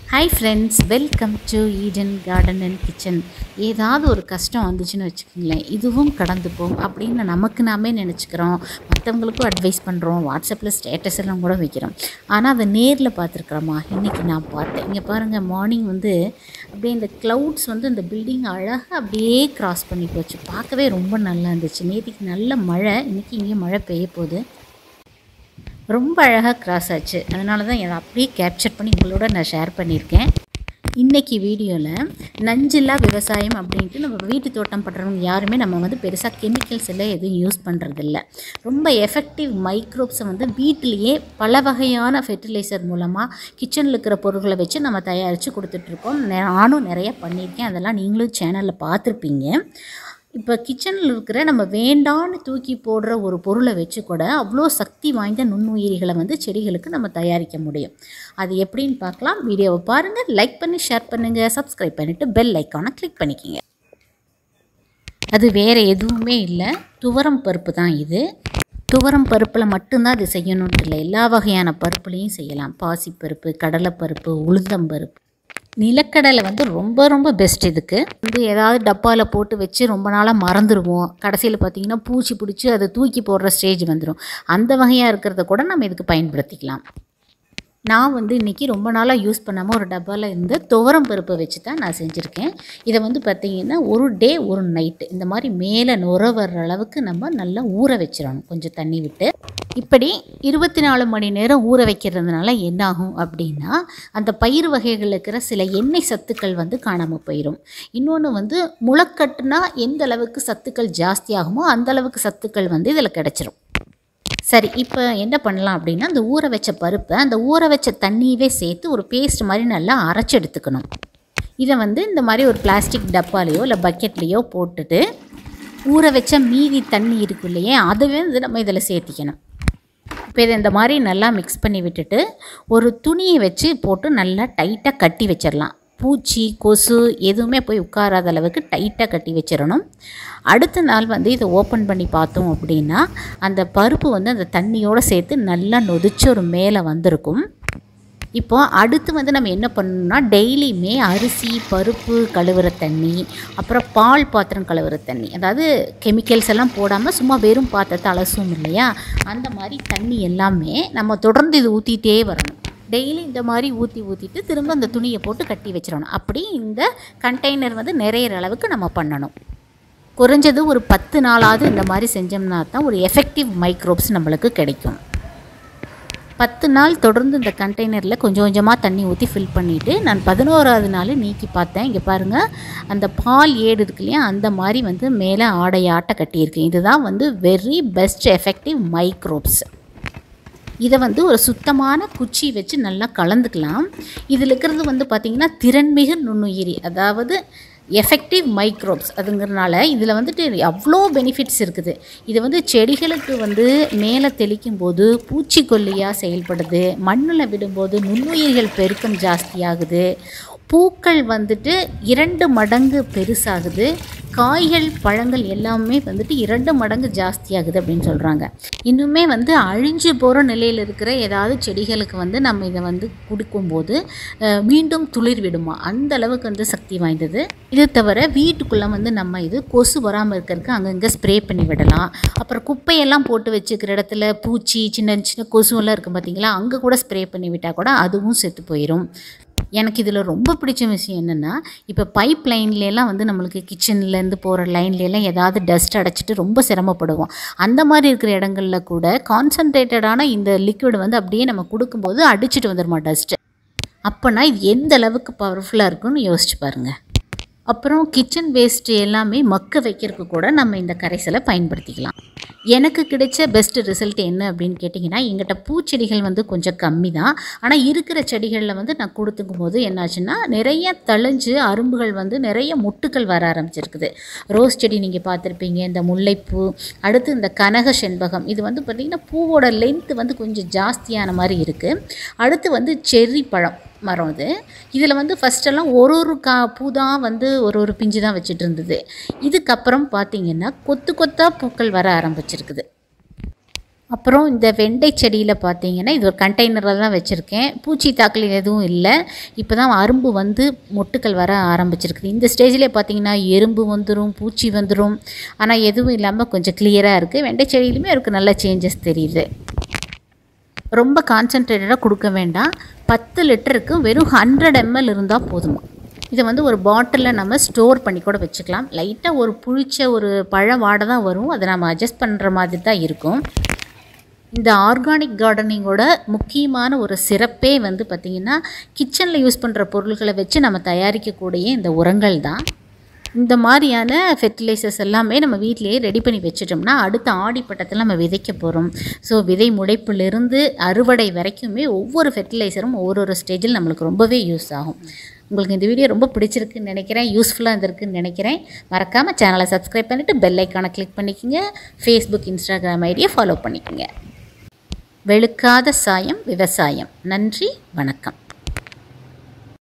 hi friends welcome to Eden garden and kitchen ஏதாவது ஒரு கஷ்டம் வந்துச்சுன்னு வச்சுக்கோங்களேன் இதுவும் கடந்து போகும் அப்படின்னு நமக்கு நாமே நினச்சிக்கிறோம் மற்றவங்களுக்கும் அட்வைஸ் பண்ணுறோம் வாட்ஸ்அப்பில் ஸ்டேட்டஸ் எல்லாம் கூட வைக்கிறோம் ஆனால் அதை நேரில் பார்த்துருக்குறோமா இன்றைக்கி நான் பார்த்தேன் இங்கே பாருங்கள் மார்னிங் வந்து அப்படியே இந்த க்ளவுட்ஸ் வந்து இந்த பில்டிங் அழகாக அப்படியே கிராஸ் பண்ணி போச்சு பார்க்கவே ரொம்ப நல்லா இருந்துச்சு நேற்றுக்கு நல்ல மழை இன்றைக்கி இங்கே மழை பெய்ய போகுது ரொம்ப அழகாக கிராஸ் ஆச்சு அதனால தான் இதை அப்படியே கேப்சர் பண்ணி உங்களோட நான் ஷேர் பண்ணியிருக்கேன் இன்றைக்கி வீடியோவில் நஞ்சில்லா விவசாயம் அப்படின்ட்டு நம்ம வீட்டு தோட்டம் பண்ணுறவங்க யாருமே நம்ம வந்து பெருசாக கெமிக்கல்ஸ் எல்லாம் எதுவும் யூஸ் பண்ணுறதில்ல ரொம்ப எஃபெக்டிவ் மைக்ரோப்ஸை வந்து வீட்டிலேயே பல வகையான ஃபெர்டிலைசர் மூலமாக கிச்சனில் இருக்கிற பொருட்களை வச்சு நம்ம தயாரித்து கொடுத்துட்ருக்கோம் நானும் நிறைய பண்ணியிருக்கேன் அதெல்லாம் நீங்களும் சேனலில் பார்த்துருப்பீங்க இப்போ கிச்சனில் இருக்கிற நம்ம வேண்டான்னு தூக்கி போடுற ஒரு பொருளை வச்சு கூட அவ்வளோ சக்தி வாய்ந்த நுண்ணுயிரிகளை வந்து செடிகளுக்கு நம்ம தயாரிக்க முடியும் அது எப்படின்னு பார்க்கலாம் வீடியோவை பாருங்கள் லைக் பண்ணி ஷேர் பண்ணுங்கள் சப்ஸ்கிரைப் பண்ணிவிட்டு பெல் ஐக்கானை கிளிக் பண்ணிக்கிங்க அது வேறு எதுவுமே இல்லை துவரம் பருப்பு தான் இது துவரம் பருப்பில் மட்டும்தான் இது செய்யணுன்ட்டு இல்லை எல்லா வகையான பருப்புலையும் செய்யலாம் பாசிப்பருப்பு கடலைப்பருப்பு உளுந்தம்பருப்பு நிலக்கடலை வந்து ரொம்ப ரொம்ப பெஸ்ட் இதுக்கு வந்து ஏதாவது டப்பாவில் போட்டு வச்சு ரொம்ப நாளாக மறந்துடுவோம் கடைசியில் பார்த்தீங்கன்னா பூச்சி பிடிச்சி அதை தூக்கி போடுற ஸ்டேஜ் வந்துடும் அந்த வகையாக இருக்கிறத கூட நம்ம இதுக்கு பயன்படுத்திக்கலாம் நான் வந்து இன்றைக்கி ரொம்ப நாளாக யூஸ் பண்ணாமல் ஒரு டப்பாவில் இருந்து துவரம் பருப்பை வச்சு தான் நான் செஞ்சுருக்கேன் இதை வந்து பார்த்திங்கன்னா ஒரு டே ஒரு நைட்டு இந்த மாதிரி மேலே நுர வர்ற அளவுக்கு நம்ம நல்லா ஊற வச்சிடணும் கொஞ்சம் தண்ணி விட்டு இப்படி இருபத்தி நாலு மணி நேரம் ஊற வைக்கிறதுனால என்னாகும் அப்படின்னா அந்த பயிர் வகைகளில் இருக்கிற சில எண்ணெய் சத்துக்கள் வந்து காணாமல் போயிடும் இன்னொன்று வந்து முளைக்கட்டுனா எந்த அளவுக்கு சத்துக்கள் ஜாஸ்தியாகுமோ அந்த அளவுக்கு சத்துக்கள் வந்து இதில் கிடச்சிரும் சரி இப்போ என்ன பண்ணலாம் அப்படின்னா அந்த ஊற வச்ச பருப்பை அந்த ஊற வச்ச தண்ணியவே சேர்த்து ஒரு பேஸ்ட் மாதிரி நல்லா அரைச்சி எடுத்துக்கணும் இதை வந்து இந்த மாதிரி ஒரு பிளாஸ்டிக் டப்பாலேயோ இல்லை பக்கெட்லேயோ போட்டுட்டு ஊற வச்ச மீதி தண்ணி இருக்கு இல்லையே அதுவே வந்து நம்ம இதில் சேர்த்திக்கணும் இப்போ இதை இந்த மாதிரி நல்லா மிக்ஸ் பண்ணி விட்டுட்டு ஒரு துணியை வச்சு போட்டு நல்லா டைட்டாக கட்டி வச்சிடலாம் பூச்சி கொசு எதுவுமே போய் உட்காராத அளவுக்கு டைட்டாக கட்டி வச்சிடணும் அடுத்த நாள் வந்து இதை ஓப்பன் பண்ணி பார்த்தோம் அப்படின்னா அந்த பருப்பு வந்து அந்த தண்ணியோடு சேர்த்து நல்லா நொதிச்சு ஒரு மேலே வந்திருக்கும் இப்போ அடுத்து வந்து நம்ம என்ன பண்ணணும்னா டெய்லியுமே அரிசி பருப்பு கழுவுற தண்ணி அப்புறம் பால் பாத்திரம் கழுவுற தண்ணி அதாவது கெமிக்கல்ஸ் எல்லாம் போடாமல் சும்மா வெறும் பாத்திரத்தை அலசும் இல்லையா அந்த மாதிரி தண்ணி எல்லாமே நம்ம தொடர்ந்து இது ஊற்றிட்டே வரணும் டெய்லி இந்த மாதிரி ஊற்றி ஊற்றிட்டு திரும்ப அந்த துணியை போட்டு கட்டி வச்சிடணும் அப்படி இந்த கண்டெய்னர் வந்து நிறையிற அளவுக்கு நம்ம பண்ணணும் குறைஞ்சது ஒரு பத்து நாளாவது இந்த மாதிரி செஞ்சோம்னா தான் ஒரு எஃபெக்டிவ் மைக்ரோப்ஸ் நம்மளுக்கு கிடைக்கும் பத்து நாள் தொடர்ந்து இந்த கண்டெய்னரில் கொஞ்சம் கொஞ்சமாக தண்ணி ஊற்றி ஃபில் பண்ணிவிட்டு நான் பதினோராவது நாள் நீக்கி பார்த்தேன் இங்கே பாருங்கள் அந்த பால் ஏடு இருக்கு இல்லையா அந்த மாதிரி வந்து மேலே ஆடையாட்ட கட்டியிருக்கேன் இதுதான் வந்து வெரி பெஸ்ட் எஃபெக்டிவ் மைக்ரோப்ஸ் இதை வந்து ஒரு சுத்தமான குச்சி வச்சு நல்லா கலந்துக்கலாம் இதில் இருக்கிறது வந்து பார்த்திங்கன்னா திறன்மிகு நுண்ணுயிரி அதாவது எஃபெக்டிவ் மைக்ரோப்ஸ் அதுங்கிறனால இதில் வந்துட்டு அவ்வளோ பெனிஃபிட்ஸ் இருக்குது இது வந்து செடிகளுக்கு வந்து மேலே தெளிக்கும் போது பூச்சிக்கொல்லியாக செயல்படுது மண்ணில் விடும்போது நுண்ணுயிர்கள் பெருக்கம் ஜாஸ்தியாகுது பூக்கள் வந்துட்டு இரண்டு மடங்கு பெருசாகுது காய்கள் பழங்கள் எல்லாமே வந்துட்டு இரண்டு மடங்கு ஜாஸ்தியாகுது அப்படின்னு சொல்கிறாங்க இன்னுமே வந்து அழிஞ்சு போகிற நிலையில் இருக்கிற ஏதாவது செடிகளுக்கு வந்து நம்ம இதை வந்து கொடுக்கும்போது மீண்டும் துளிர் விடுமா அந்த அளவுக்கு வந்து சக்தி வாய்ந்தது இது தவிர வீட்டுக்குள்ளே வந்து நம்ம இது கொசு வராமல் இருக்கிறதுக்கு அங்கங்கே ஸ்ப்ரே பண்ணி விடலாம் அப்புறம் குப்பையெல்லாம் போட்டு வச்சுக்கிற இடத்துல பூச்சி சின்ன சின்ன கொசுவெல்லாம் இருக்கும் பார்த்தீங்களா அங்கே கூட ஸ்ப்ரே பண்ணி விட்டால் கூட அதுவும் செத்து போயிடும் எனக்கு இதில் ரொம்ப பிடிச்ச விஷயம் என்னென்னா இப்போ பைப் லைன்லலாம் வந்து நம்மளுக்கு கிச்சன்லேருந்து போகிற லைன்லலாம் ஏதாவது டஸ்ட் அடைச்சிட்டு ரொம்ப சிரமப்படுவோம் அந்த மாதிரி இருக்கிற இடங்களில் கூட கான்சன்ட்ரேட்டடான இந்த லிக்விட் வந்து அப்படியே நம்ம கொடுக்கும்போது அடிச்சுட்டு வந்துடுமா டஸ்ட்டு அப்போனா இது எந்த அளவுக்கு பவர்ஃபுல்லாக இருக்குன்னு யோசிச்சு பாருங்கள் அப்புறம் கிச்சன் வேஸ்ட்டு எல்லாமே மக்க வைக்கிறதுக்கு கூட நம்ம இந்த கரைசலை பயன்படுத்திக்கலாம் எனக்கு கிடைச்ச பெஸ்ட் ரிசல்ட் என்ன அப்படின்னு கேட்டிங்கன்னா எங்கிட்ட பூச்செடிகள் வந்து கொஞ்சம் கம்மி தான் ஆனால் இருக்கிற செடிகளில் வந்து நான் கொடுத்துக்கும் போது என்னாச்சுன்னா நிறைய தழிஞ்சு அரும்புகள் வந்து நிறைய முட்டுக்கள் வர ஆரம்பிச்சிருக்குது ரோஸ் செடி நீங்கள் பார்த்துருப்பீங்க இந்த முல்லைப்பூ அடுத்து இந்த கனக செண்பகம் இது வந்து பார்த்திங்கன்னா பூவோட லென்த்து வந்து கொஞ்சம் ஜாஸ்தியான மாதிரி இருக்குது அடுத்து வந்து செர்ரி பழம் மரம் இது இதில் வந்து ஃபஸ்ட்டெல்லாம் ஒரு ஒரு கா பூ தான் வந்து ஒரு ஒரு பிஞ்சு தான் வச்சுட்டு இருந்தது இதுக்கப்புறம் பார்த்திங்கன்னா கொத்து கொத்தாக பூக்கள் வர ஆரம்பிச்சிருக்குது அப்புறம் இந்த வெண்டை செடியில் பார்த்தீங்கன்னா இது ஒரு கண்டெய்னரில் தான் வச்சுருக்கேன் பூச்சி தாக்கல் எதுவும் இல்லை இப்போ தான் அரும்பு வந்து மொட்டுக்கள் வர ஆரம்பிச்சிருக்குது இந்த ஸ்டேஜில் பார்த்தீங்கன்னா எறும்பு வந்துடும் பூச்சி வந்துடும் ஆனால் எதுவும் இல்லாமல் கொஞ்சம் கிளியராக இருக்குது வெண்டை செடியிலுமே எனக்கு நல்ல சேஞ்சஸ் தெரியுது ரொம்ப கான்சன்ட்ரேட்டடாக கொடுக்க வேண்டாம் பத்து லிட்டருக்கு வெறும் ஹண்ட்ரட் எம்எல் இருந்தால் போதுமா இதை வந்து ஒரு பாட்டிலில் நம்ம ஸ்டோர் பண்ணி கூட வச்சுக்கலாம் லைட்டாக ஒரு புளிச்ச ஒரு பழ வாடை தான் வரும் அதை நம்ம அட்ஜஸ்ட் பண்ணுற மாதிரி தான் இருக்கும் இந்த ஆர்கானிக் கார்டனிங்கோட முக்கியமான ஒரு சிறப்பே வந்து பார்த்திங்கன்னா கிச்சனில் யூஸ் பண்ணுற பொருள்களை வச்சு நம்ம தயாரிக்கக்கூடிய இந்த உரங்கள் தான் இந்த மாதிரியான ஃபெர்டிலைசர்ஸ் எல்லாமே நம்ம வீட்டிலேயே ரெடி பண்ணி வச்சிட்டோம்னா அடுத்த ஆடிப்பட்டத்தில் நம்ம விதைக்க போகிறோம் ஸோ விதை முளைப்பிலிருந்து அறுவடை வரைக்குமே ஒவ்வொரு ஃபெர்டிலைசரும் ஒரு ஒரு ஸ்டேஜில் நம்மளுக்கு ரொம்பவே யூஸ் ஆகும் உங்களுக்கு இந்த வீடியோ ரொம்ப பிடிச்சிருக்குன்னு நினைக்கிறேன் யூஸ்ஃபுல்லாக இருந்திருக்குன்னு நினைக்கிறேன் மறக்காமல் சேனலை சப்ஸ்கிரைப் பண்ணிவிட்டு பெல் ஐக்கானை கிளிக் பண்ணிக்கோங்க ஃபேஸ்புக் இன்ஸ்டாகிராம் ஐடியை ஃபாலோ பண்ணிக்கோங்க வெளுக்காத சாயம் விவசாயம் நன்றி வணக்கம்